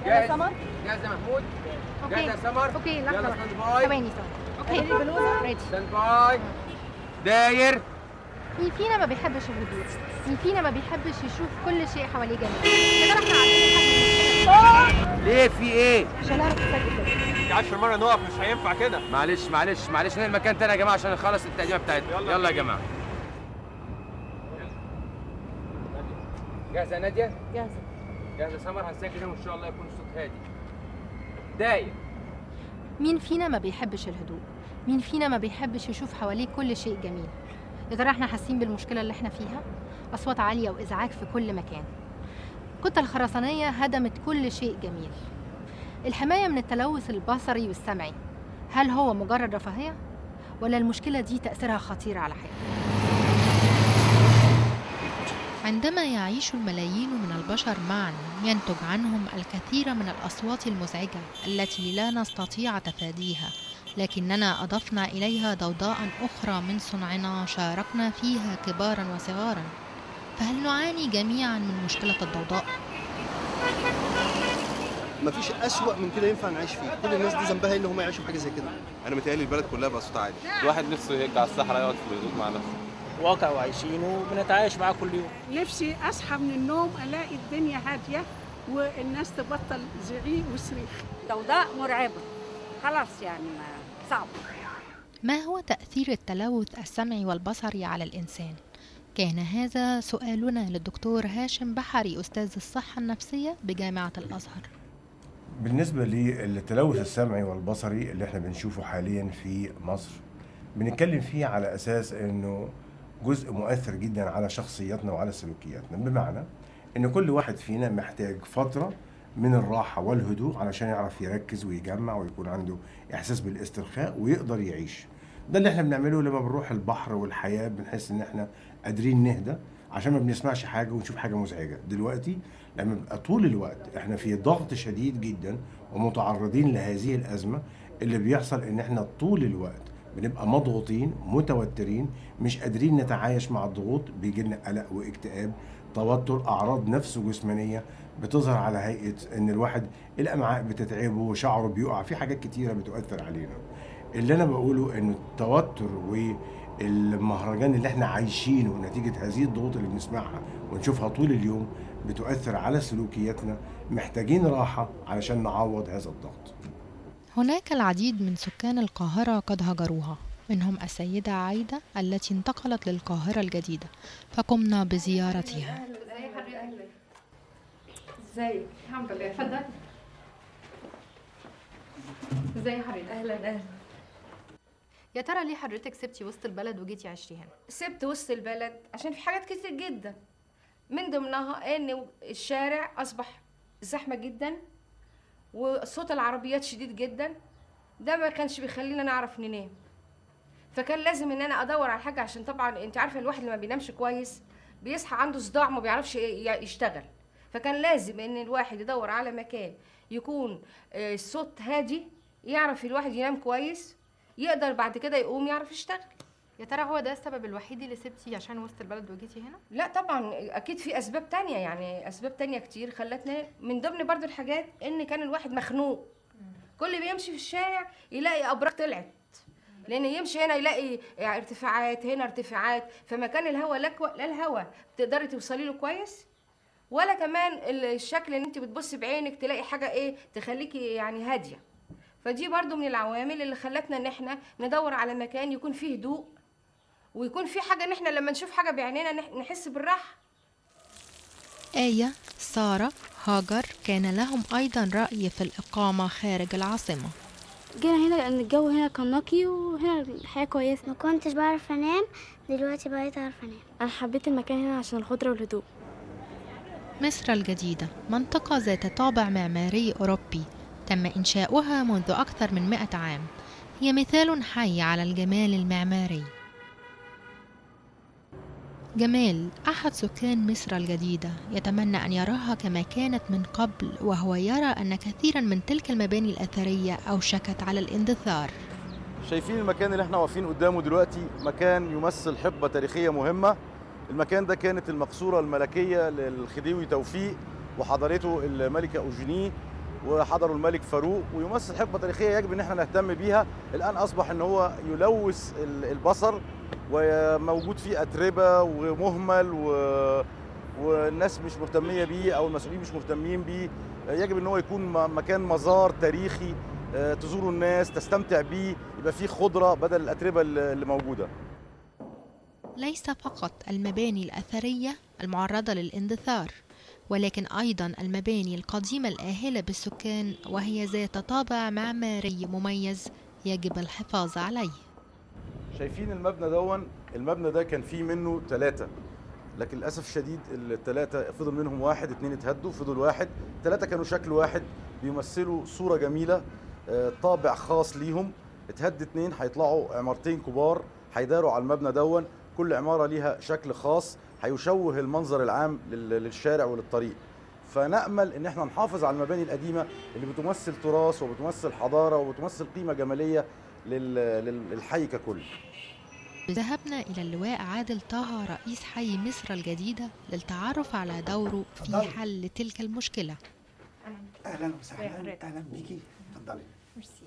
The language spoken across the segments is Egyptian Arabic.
جاهز سمر جاهز يا محمود اوكي جاهز يا سمر اوكي يلا لحظه ستاند باي ثواني ثواني اوكي ريدي ستاند باي داير مين فينا ما بيحبش الهدوء مين فينا ما بيحبش يشوف كل شيء حواليه جميل يا ترى احنا عارفين نحل ليه في ايه عشان نعرف نسجل كده دي 10 مره نقف مش هينفع كده معلش معلش معلش ننقل مكان تاني يا جماعه عشان نخلص التقديمه بتاعتنا يلا. يلا يا جماعه جاهزه يا ناديه جاهزه جاهزه يا سمر هنسجل وان شاء الله يكون الصوت هادي داير مين فينا ما بيحبش الهدوء مين فينا ما بيحبش يشوف حواليه كل شيء جميل يا ترى احنا حاسين بالمشكله اللي احنا فيها اصوات عاليه وازعاج في كل مكان الكتل الخرسانيه هدمت كل شيء جميل الحمايه من التلوث البصري والسمعي هل هو مجرد رفاهيه ولا المشكله دي تاثيرها خطير على حياتنا عندما يعيش الملايين من البشر معا ينتج عنهم الكثير من الاصوات المزعجه التي لا نستطيع تفاديها لكننا اضفنا اليها ضوضاء اخرى من صنعنا شاركنا فيها كبارا وصغارا فهل نعاني جميعا من مشكله الضوضاء مفيش أسوأ من كده ينفع نعيش فيه كل الناس دي ذنبها إيه ان هم يعيشوا حاجه زي كده انا متهيألي البلد كلها بقى صوت عالي الواحد نفسه يرجع على الصحراء يقعد في الهدوء مع نفسه واقع وعايشينه وبنتعايش معاه كل يوم نفسي اصحى من النوم الاقي الدنيا هاديه والناس تبطل زعيق وصريخ ضوضاء مرعبه خلاص يعني ما صعب ما هو تاثير التلوث السمعي والبصري على الانسان كان هذا سؤالنا للدكتور هاشم بحري استاذ الصحه النفسيه بجامعه الازهر بالنسبة للتلوث السمعي والبصري اللي احنا بنشوفه حاليا في مصر بنتكلم فيه على أساس أنه جزء مؤثر جدا على شخصياتنا وعلى سلوكياتنا بمعنى أن كل واحد فينا محتاج فترة من الراحة والهدوء علشان يعرف يركز ويجمع ويكون عنده إحساس بالاسترخاء ويقدر يعيش ده اللي احنا بنعمله لما بنروح البحر والحياة بنحس ان احنا قادرين نهدى عشان ما بنسمعش حاجة ونشوف حاجة مزعجة دلوقتي لما بيبقى طول الوقت احنا في ضغط شديد جدا ومتعرضين لهذه الأزمة اللي بيحصل ان احنا طول الوقت بنبقى مضغوطين متوترين مش قادرين نتعايش مع الضغوط بيجي لنا قلق واكتئاب توتر اعراض نفس جسمانيه بتظهر على هيئه ان الواحد الامعاء بتتعبه وشعره بيقع في حاجات كتيره بتؤثر علينا اللي انا بقوله ان التوتر والمهرجان اللي احنا عايشينه نتيجه هذه الضغوط اللي بنسمعها ونشوفها طول اليوم بتؤثر على سلوكياتنا محتاجين راحه علشان نعوض هذا الضغط هناك العديد من سكان القاهرة قد هجروها منهم السيدة عايدة التي انتقلت للقاهرة الجديدة فقمنا بزيارتها ازاي الحمد لله اتفضل ازاي حضرتك اهلا اهلا يا ترى ليه حضرتك سبتي وسط البلد وجيتي عشتي هنا سبت وسط البلد عشان في حاجات كتير جدا من ضمنها ان الشارع اصبح زحمه جدا وصوت العربيات شديد جدا ده ما كانش بيخلينا نعرف ننام فكان لازم ان انا ادور على حاجه عشان طبعا انت عارفه الواحد لما بينامش كويس بيصحى عنده صداع ما بيعرفش ي- يشتغل فكان لازم ان الواحد يدور على مكان يكون آه، الصوت هادي يعرف الواحد ينام كويس يقدر بعد كده يقوم يعرف يشتغل يا ترى هو ده السبب الوحيد اللي سبتي عشان وسط البلد وجيتي هنا لا طبعا اكيد في اسباب تانية يعني اسباب تانية كتير خلتنا من ضمن برضو الحاجات ان كان الواحد مخنوق كل بيمشي في الشارع يلاقي ابراج طلعت لان يمشي هنا يلاقي ارتفاعات هنا ارتفاعات فمكان الهواء لا كو- لا الهواء تقدري توصلي له كويس ولا كمان ال- الشكل ان انت بتبصي بعينك تلاقي حاجه ايه تخليكي يعني هاديه فدي برضو من العوامل اللي خلتنا ان احنا ندور على مكان يكون فيه هدوء ويكون فيه حاجه ان احنا لما نشوف حاجه بعينينا نح- نحس بالراحه آية سارة هاجر كان لهم أيضا رأي في الإقامة خارج العاصمة جينا هنا لان الجو هنا كان نقي وهنا الحياه كويسه ما كنتش بعرف انام دلوقتي بقيت اعرف انام انا حبيت المكان هنا عشان الخضره والهدوء مصر الجديدة منطقة ذات طابع معماري أوروبي تم إنشاؤها منذ أكثر من مئة عام هي مثال حي على الجمال المعماري جمال أحد سكان مصر الجديدة يتمنى أن يراها كما كانت من قبل وهو يرى أن كثيرا من تلك المباني الأثرية أوشكت على الاندثار شايفين المكان اللي احنا واقفين قدامه دلوقتي مكان يمثل حقبة تاريخية مهمة المكان ده كانت المقصورة الملكية للخديوي توفيق وحضرته الملكة أوجيني وحضروا الملك فاروق ويمثل حقبه تاريخيه يجب ان احنا نهتم بيها الان اصبح ان هو يلوث ال- البصر وموجود فيه اتربه ومهمل و... والناس مش مهتميه بيه او المسؤولين مش مهتمين بيه يجب ان هو يكون م- مكان مزار تاريخي آه، تزوروا الناس تستمتع بيه يبقى فيه خضره بدل الاتربه اللي اللي موجوده ليس فقط المباني الأثرية المعرضة للاندثار ولكن أيضا المباني القديمة الآهلة بالسكان وهي ذات طابع معماري مميز يجب الحفاظ عليه شايفين المبنى دون المبنى ده كان فيه منه ثلاثة لكن للأسف الشديد الثلاثة فضل منهم واحد اتنين اتهدوا فضل واحد ثلاثة كانوا شكل واحد بيمثلوا صورة جميلة آه، طابع خاص ليهم اتهد اتنين هيطلعوا عمارتين كبار هيداروا على المبنى دون كل عمارة ليها شكل خاص هيشوه المنظر العام لل- للشارع وللطريق فنأمل ان احنا نحافظ على المباني القديمة اللي بتمثل تراث وبتمثل حضارة وبتمثل قيمة جمالية لل- لل- للحي ككل ذهبنا إلى اللواء عادل طه رئيس حي مصر الجديدة للتعرف على دوره في اتفضلي. حل تلك المشكلة اهلا وسهلا اهلا بيكي اتفضلي ميرسي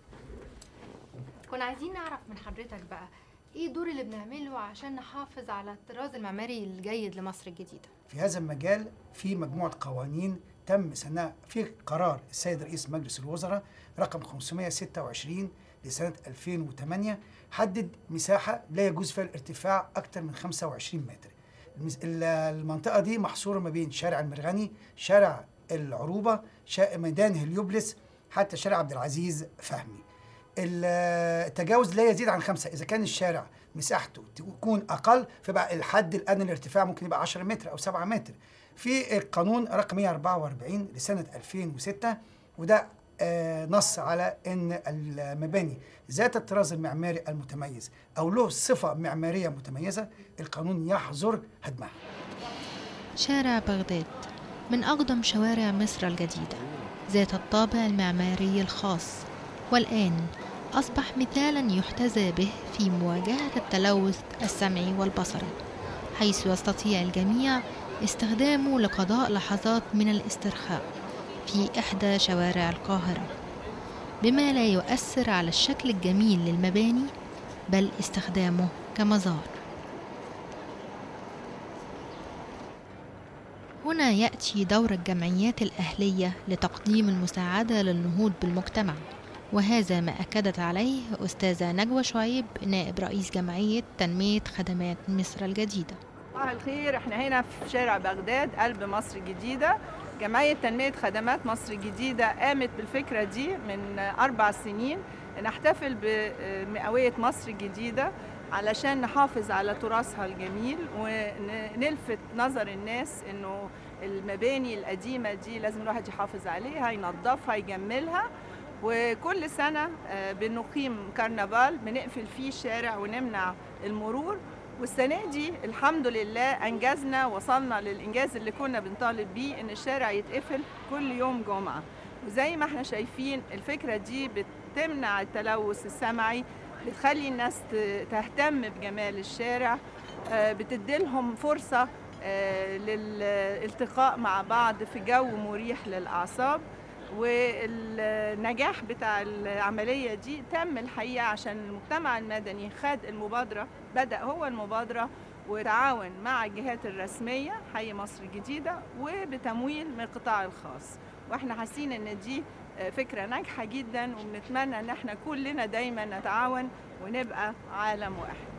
كنا عايزين نعرف من حضرتك بقى ايه الدور اللي بنعمله عشان نحافظ على الطراز المعماري الجيد لمصر الجديدة في هذا المجال في مجموعه قوانين تم سنها في قرار السيد رئيس مجلس الوزراء رقم 526 لسنه 2008 حدد مساحه لا يجوز فيها الارتفاع اكثر من 25 متر المس- ال- المنطقه دي محصوره ما بين شارع المرغني شارع العروبه شا- ميدان هليوبلس حتى شارع عبد العزيز فهمي ال- التجاوز لا يزيد عن خمسة إذا كان الشارع مساحته تكون أقل فبقى الحد الأدنى للارتفاع ممكن يبقى 10 متر أو 7 متر في القانون رقم 144 لسنة 2006 وده آه، نص على أن المباني ذات الطراز المعماري المتميز أو له صفة معمارية متميزة القانون يحظر هدمها شارع بغداد من أقدم شوارع مصر الجديدة ذات الطابع المعماري الخاص والآن أصبح مثالا يحتذى به في مواجهة التلوث السمعي والبصري حيث يستطيع الجميع استخدامه لقضاء لحظات من الاسترخاء في إحدى شوارع القاهرة بما لا يؤثر على الشكل الجميل للمباني بل استخدامه كمزار هنا يأتي دور الجمعيات الأهلية لتقديم المساعدة للنهوض بالمجتمع وهذا ما أكدت عليه أستاذة نجوى شعيب نائب رئيس جمعية تنمية خدمات مصر الجديدة صباح الخير احنا هنا في شارع بغداد قلب مصر الجديدة جمعية تنمية خدمات مصر الجديدة قامت بالفكرة دي من أربع سنين نحتفل بمئوية مصر الجديدة علشان نحافظ على تراثها الجميل ونلفت نظر الناس انه المباني القديمة دي لازم الواحد يحافظ عليها ينظفها يجملها وكل سنة آه، بنقيم كرنفال بنقفل فيه الشارع ونمنع المرور والسنة دي الحمد لله أنجزنا وصلنا للإنجاز اللي كنا بنطالب بيه إن الشارع يتقفل كل يوم جمعة وزي ما احنا شايفين الفكرة دي بتمنع التلوث السمعي بتخلي الناس ت- تهتم بجمال الشارع آه، بتديلهم فرصة آه، للالتقاء مع بعض في جو مريح للأعصاب والنجاح بتاع العملية دي تم الحقيقة عشان المجتمع المدني خد المبادرة بدأ هو المبادرة وتعاون مع الجهات الرسمية حي مصر الجديدة وبتمويل من القطاع الخاص واحنا حاسين ان دي فكرة ناجحة جدا وبنتمنى ان احنا كلنا دايما نتعاون ونبقى عالم واحد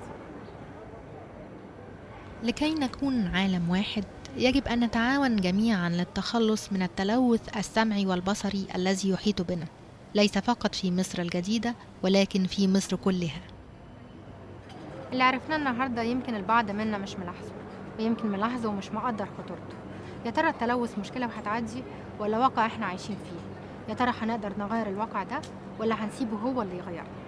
لكي نكون عالم واحد يجب أن نتعاون جميعا للتخلص من التلوث السمعي والبصري الذي يحيط بنا ليس فقط في مصر الجديدة ولكن في مصر كلها اللي عرفناه النهاردة يمكن البعض منا مش ملاحظه ويمكن ملاحظه ومش مقدر خطورته يا ترى التلوث مشكلة وهتعدي ولا واقع احنا عايشين فيه يا ترى هنقدر نغير الواقع ده ولا هنسيبه هو اللي يغيرنا